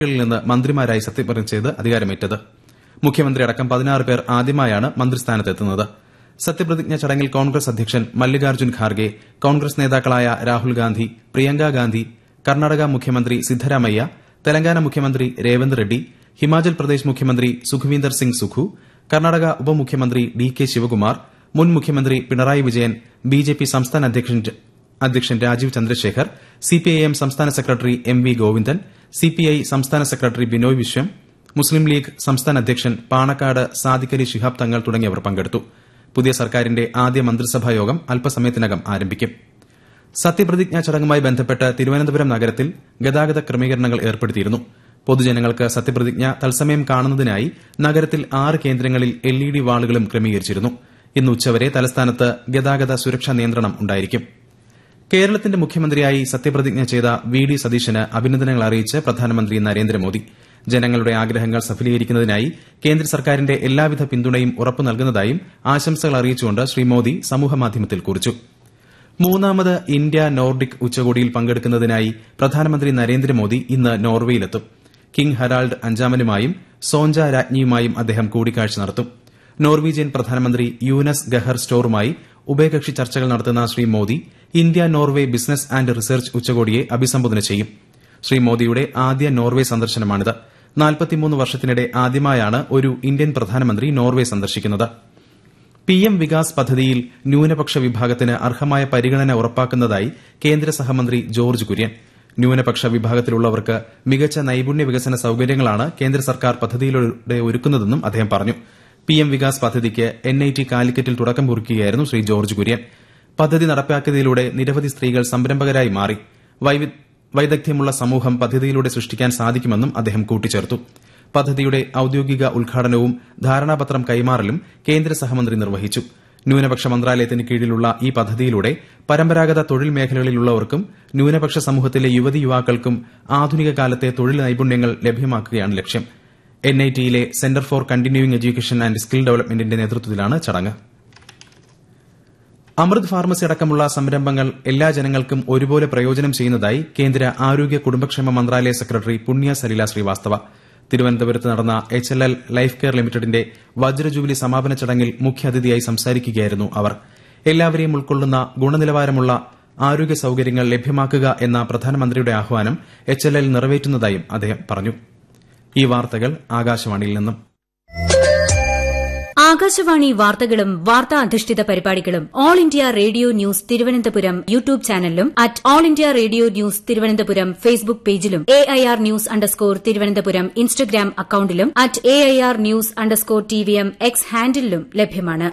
കളിൽ നിന്ന് മന്ത്രിമാരായി സത്യപ്രതിജ്ഞ ചെയ്ത് അധികാരമേറ്റത് മുഖ്യമന്ത്രി അടക്കം പതിനാറ് പേർ ആദ്യമായാണ് മന്ത്രിസ്ഥാനത്തെത്തുന്നത് സത്യപ്രതിജ്ഞ ചടങ്ങിൽ കോൺഗ്രസ് അധ്യക്ഷൻ മല്ലികാർജ്ജുൻ ഖാർഗെ കോൺഗ്രസ് നേതാക്കളായ രാഹുൽ ഗാന്ധി പ്രിയങ്ക ഗാന്ധി കർണാടക മുഖ്യമന്ത്രി സിദ്ധരാമയ്യ തെലങ്കാന മുഖ്യമന്ത്രി രേവന്ത് റെഡ്ഡി ഹിമാചൽ പ്രദേശ് മുഖ്യമന്ത്രി സുഖ്വീന്ദർ സിംഗ് സുഖു കർണാടക ഉപമുഖ്യമന്ത്രി ഡി കെ ശിവകുമാർ മുൻ മുഖ്യമന്ത്രി പിണറായി വിജയൻ ബിജെപി സംസ്ഥാന അധ്യക്ഷൻ രാജീവ് ചന്ദ്രശേഖർ സിപിഐഎം സംസ്ഥാന സെക്രട്ടറി എം വി ഗോവിന്ദൻ സിപിഐ സംസ്ഥാന സെക്രട്ടറി ബിനോയ് വിശ്വം മുസ്ലിം ലീഗ് സംസ്ഥാന അധ്യക്ഷൻ പാണക്കാട് സാദിഖലി ശിഹാബ് തങ്ങൾ തുടങ്ങിയവർ പങ്കെടുത്തു പുതിയ സർക്കാരിന്റെ ആദ്യ മന്ത്രിസഭാ യോഗം അല്പസമയത്തിനകം ആരംഭിക്കും സത്യപ്രതിജ്ഞാ ചടങ്ങുമായി ബന്ധപ്പെട്ട് തിരുവനന്തപുരം നഗരത്തിൽ ഗതാഗത ക്രമീകരണങ്ങൾ ഏർപ്പെടുത്തിയിരുന്നു പൊതുജനങ്ങൾക്ക് സത്യപ്രതിജ്ഞ തത്സമയം കാണുന്നതിനായി നഗരത്തിൽ ആറ് കേന്ദ്രങ്ങളിൽ എൽഇഡി വാളുകളും ക്രമീകരിച്ചിരുന്നു ഇന്ന് ഉച്ചവരെ തലസ്ഥാനത്ത് ഗതാഗത സുരക്ഷാ നിയന്ത്രണം ഉണ്ടായിരിക്കും കേരളത്തിന്റെ മുഖ്യമന്ത്രിയായി സത്യപ്രതിജ്ഞ ചെയ്ത വി ഡി സതീശന് അഭിനന്ദനങ്ങൾ അറിയിച്ച് പ്രധാനമന്ത്രി നരേന്ദ്രമോദി ജനങ്ങളുടെ ആഗ്രഹങ്ങൾ സഫലീകരിക്കുന്നതിനായി കേന്ദ്ര സർക്കാരിന്റെ എല്ലാവിധ പിന്തുണയും ഉറപ്പു നൽകുന്നതായും ആശംസകൾ അറിയിച്ചുകൊണ്ട് ശ്രീ മോദി സമൂഹമാധ്യമത്തിൽ കുറിച്ചു മൂന്നാമത് ഇന്ത്യ നോർഡിക് ഉച്ചകോടിയിൽ പങ്കെടുക്കുന്നതിനായി പ്രധാനമന്ത്രി നരേന്ദ്രമോദി ഇന്ന് നോർവേയിലെത്തും കിങ് ഹരാൾഡ് അഞ്ചാമനുമായും സോഞ്ച രാജ്ഞിയുമായും അദ്ദേഹം കൂടിക്കാഴ്ച നടത്തും നോർവീജിയൻ പ്രധാനമന്ത്രി യൂനസ് ഗഹർ സ്റ്റോറുമായി ഉഭയകക്ഷി ചർച്ചകൾ നടത്തുന്ന Shri Modi India Norway business and research ഉച്ചകോടിയെ അഭിസംബോധന ചെയ്യും ശ്രീ മോദിയുടെ ആദ്യ നോർവെ സന്ദർശനമാണിത് വർഷത്തിനിടെ ആദ്യമായാണ് ഒരു ഇന്ത്യൻ പ്രധാനമന്ത്രി നോർവെ സന്ദർശിക്കുന്നത് പിഎം വികാസ് പദ്ധതിയിൽ ന്യൂനപക്ഷ വിഭാഗത്തിന് അർഹമായ പരിഗണന ഉറപ്പാക്കുന്നതായി കേന്ദ്ര സഹമന്ത്രി ജോർജ് കുര്യൻ ന്യൂനപക്ഷ വിഭാഗത്തിലുള്ളവർക്ക് മികച്ച നൈപുണ്യ വികസന സൌകര്യങ്ങളാണ് കേന്ദ്ര സർക്കാർ പദ്ധതിയിലൂടെ ഒരുക്കുന്നതെന്നും അദ്ദേഹം പറഞ്ഞു പിഎം വികാസ് പദ്ധതിക്ക് എൻഐടി കാലിക്കറ്റിൽ തുടക്കം കുറിക്കുകയായിരുന്നു ശ്രീ ജോർജ് കുര്യൻ പദ്ധതി നടപ്പാക്കിയതിലൂടെ നിരവധി സ്ത്രീകൾ സംരംഭകരായി മാറി വൈദഗ്ധ്യമുള്ള സമൂഹം പദ്ധതിയിലൂടെ സൃഷ്ടിക്കാൻ സാധിക്കുമെന്നും അദ്ദേഹം കൂട്ടിച്ചേർത്തു പദ്ധതിയുടെ ഔദ്യോഗിക ഉദ്ഘാടനവും ധാരണാപത്രം കൈമാറലും കേന്ദ്ര സഹമന്ത്രി നിർവഹിച്ചു ന്യൂനപക്ഷ മന്ത്രാലയത്തിന് കീഴിലുള്ള ഈ പദ്ധതിയിലൂടെ പരമ്പരാഗത തൊഴിൽ മേഖലകളിലുള്ളവർക്കും ന്യൂനപക്ഷ സമൂഹത്തിലെ യുവതി യുവാക്കൾക്കും ആധുനിക കാലത്തെ തൊഴിൽ നൈപുണ്യങ്ങൾ ലഭ്യമാക്കുകയാണ് ലക്ഷ്യം എൻഐടിയിലെ centre for continuing education and skill ഡെവലപ്മെന്റിന്റെ നേതൃത്വത്തിലാണ് ചടങ്ങ് അമൃത് ഫാർമസി അടക്കമുള്ള സംരംഭങ്ങൾ എല്ലാ ജനങ്ങൾക്കും ഒരുപോലെ പ്രയോജനം ചെയ്യുന്നതായി കേന്ദ്ര ആരോഗ്യ കുടുംബക്ഷേമ മന്ത്രാലയ സെക്രട്ടറി പുണ്യ സലില ശ്രീവാസ്തവ തിരുവനന്തപുരത്ത് നടന്ന H L L life care ലിമിറ്റഡിന്റെ വജ്രജൂബിലി സമാപന ചടങ്ങിൽ മുഖ്യാതിഥിയായി സംസാരിക്കുകയായിരുന്നു അവർ എല്ലാവരെയും ഉൾക്കൊള്ളുന്ന ഗുണനിലവാരമുള്ള ആരോഗ്യ സൌകര്യങ്ങൾ ലഭ്യമാക്കുക എന്ന പ്രധാനമന്ത്രിയുടെ ആഹ്വാനം എച്ച് എൽ എൽ നിറവേറ്റുന്നതായും അദ്ദേഹം പറഞ്ഞു ഈ വാർത്തകൾ ആകാശവാണിയിൽ നിന്നും ആകാശവാണി വാർത്തകളും വാർത്താ അധിഷ്ഠിത പരിപാടികളും all India radio news Thiruvananthapuram YouTube ചാനലിലും at all India radio news Thiruvananthapuram Facebook പേജിലും A I R news underscore Thiruvananthapuram Instagram അക്കൌണ്ടിലും at A I R news underscore T V M X ഹാൻഡിലും ലഭ്യമാണ്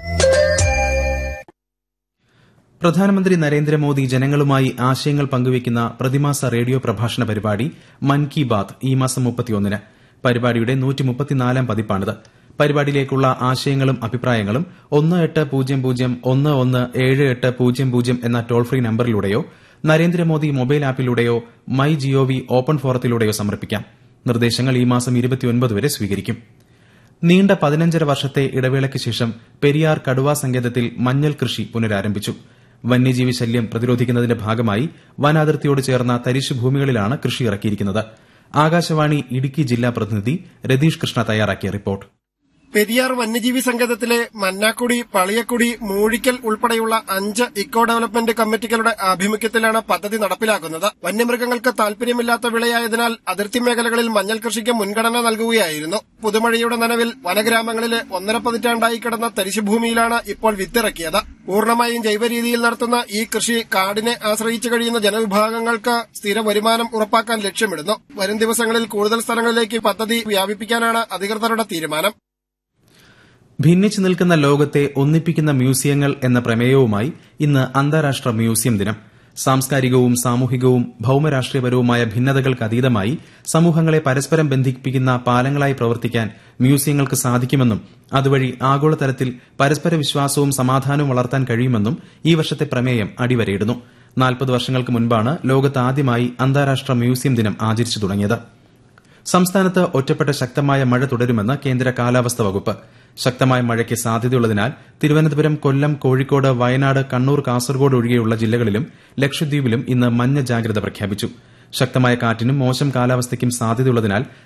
പ്രധാനമന്ത്രി നരേന്ദ്രമോദി ജനങ്ങളുമായി ആശയങ്ങൾ പങ്കുവയ്ക്കുന്ന പ്രതിമാസ റേഡിയോ പ്രഭാഷണ പരിപാടി മൻ കി ബാത് ഈ മാസം മുപ്പത്തിയൊന്നിന് പരിപാടിയുടെ നൂറ്റിമുപ്പത്തിനാലാം പതിപ്പാണിത് പരിപാടിയിലേക്കുള്ള ആശയങ്ങളും അഭിപ്രായങ്ങളും ഒന്ന് എട്ട് പൂജ്യം പൂജ്യം ഒന്ന് ഒന്ന് ഏഴ് എട്ട് പൂജ്യം പൂജ്യം എന്ന ടോൾ ഫ്രീ നമ്പറിലൂടെയോ നരേന്ദ്രമോദി മൊബൈൽ ആപ്പിലൂടെയോ മൈ ജിഒവി ഓപ്പൺ ഫോറത്തിലൂടെയോ സമർപ്പിക്കാം നിർദ്ദേശങ്ങൾ ഈ മാസം വരെ സ്വീകരിക്കും നീണ്ട പതിനഞ്ചര വർഷത്തെ ഇടവേളയ്ക്ക് ശേഷം പെരിയാർ കടുവാ സങ്കേതത്തിൽ മഞ്ഞൾ കൃഷി പുനരാരംഭിച്ചു വന്യജീവി ശല്യം പ്രതിരോധിക്കുന്നതിന്റെ ഭാഗമായി വനാതിർത്തിയോട് ചേർന്ന തരിശു ഭൂമികളിലാണ് കൃഷി ഇറക്കിയിരിക്കുന്നത് ആകാശവാണി ഇടുക്കി ജില്ലാ പ്രതിനിധി രതീഷ് കൃഷ്ണ തയ്യാറാക്കിയ റിപ്പോർട്ട് പെരിയാർ വന്യജീവി സംഗതത്തിലെ മന്നാക്കുടി പളിയക്കുടി മൂഴിക്കൽ ഉൾപ്പെടെയുള്ള അഞ്ച് ഇക്കോ ഡെവലപ്മെന്റ് കമ്മിറ്റികളുടെ ആഭിമുഖ്യത്തിലാണ് പദ്ധതി നടപ്പിലാക്കുന്നത് വന്യമൃഗങ്ങൾക്ക് താൽപര്യമില്ലാത്ത വിളയായതിനാൽ അതിർത്തി മേഖലകളിൽ മഞ്ഞൾ കൃഷിക്ക് മുൻഗണന നൽകുകയായിരുന്നു പുതുമഴയുടെ നനവിൽ വനഗ്രാമങ്ങളിലെ ഒന്നര പതിറ്റാണ്ടായി കിടന്ന തരിശുഭൂമിയിലാണ് ഇപ്പോൾ വിത്തിറക്കിയത് പൂർണ്ണമായും ജൈവരീതിയിൽ നടത്തുന്ന ഈ കൃഷി കാടിനെ ആശ്രയിച്ചു കഴിയുന്ന ജനവിഭാഗങ്ങൾക്ക് സ്ഥിര വരുമാനം ഉറപ്പാക്കാൻ ലക്ഷ്യമിടുന്നു വരും ദിവസങ്ങളിൽ കൂടുതൽ സ്ഥലങ്ങളിലേക്ക് പദ്ധതി വ്യാപിപ്പിക്കാനാണ് അധികൃതരുടെ തീരുമാനം ഭിന്നിച്ചു നിൽക്കുന്ന ലോകത്തെ ഒന്നിപ്പിക്കുന്ന മ്യൂസിയങ്ങൾ എന്ന പ്രമേയവുമായി ഇന്ന് അന്താരാഷ്ട്ര മ്യൂസിയം ദിനം സാംസ്കാരികവും സാമൂഹികവും ഭൌമരാഷ്ട്രീയപരവുമായ ഭിന്നതകൾക്കതീതമായി സമൂഹങ്ങളെ പരസ്പരം ബന്ധിപ്പിക്കുന്ന പാലങ്ങളായി പ്രവർത്തിക്കാൻ മ്യൂസിയങ്ങൾക്ക് സാധിക്കുമെന്നും അതുവഴി ആഗോളതലത്തിൽ പരസ്പര വിശ്വാസവും സമാധാനവും വളർത്താൻ കഴിയുമെന്നും ഈ വർഷത്തെ പ്രമേയം അടിവരയിടുന്നു നാൽപ്പത് വർഷങ്ങൾക്ക് മുൻപാണ് ലോകത്ത് ആദ്യമായി അന്താരാഷ്ട്ര മ്യൂസിയം ദിനം ആചരിച്ചു തുടങ്ങിയത് സംസ്ഥാനത്ത് ഒറ്റപ്പെട്ട ശക്തമായ മഴ തുടരുമെന്ന് കേന്ദ്ര കാലാവസ്ഥാ വകുപ്പ് ശക്തമായ മഴയ്ക്ക് സാധ്യതയുള്ളതിനാൽ തിരുവനന്തപുരം കൊല്ലം കോഴിക്കോട് വയനാട് കണ്ണൂർ കാസർഗോഡ് ഒഴികെയുള്ള ജില്ലകളിലും ലക്ഷദ്വീപിലും ഇന്ന് മഞ്ഞ ജാഗ്രത പ്രഖ്യാപിച്ചു ശക്തമായ കാറ്റിനും മോശം കാലാവസ്ഥയ്ക്കും സാധ്യതയുള്ളതിനാൽ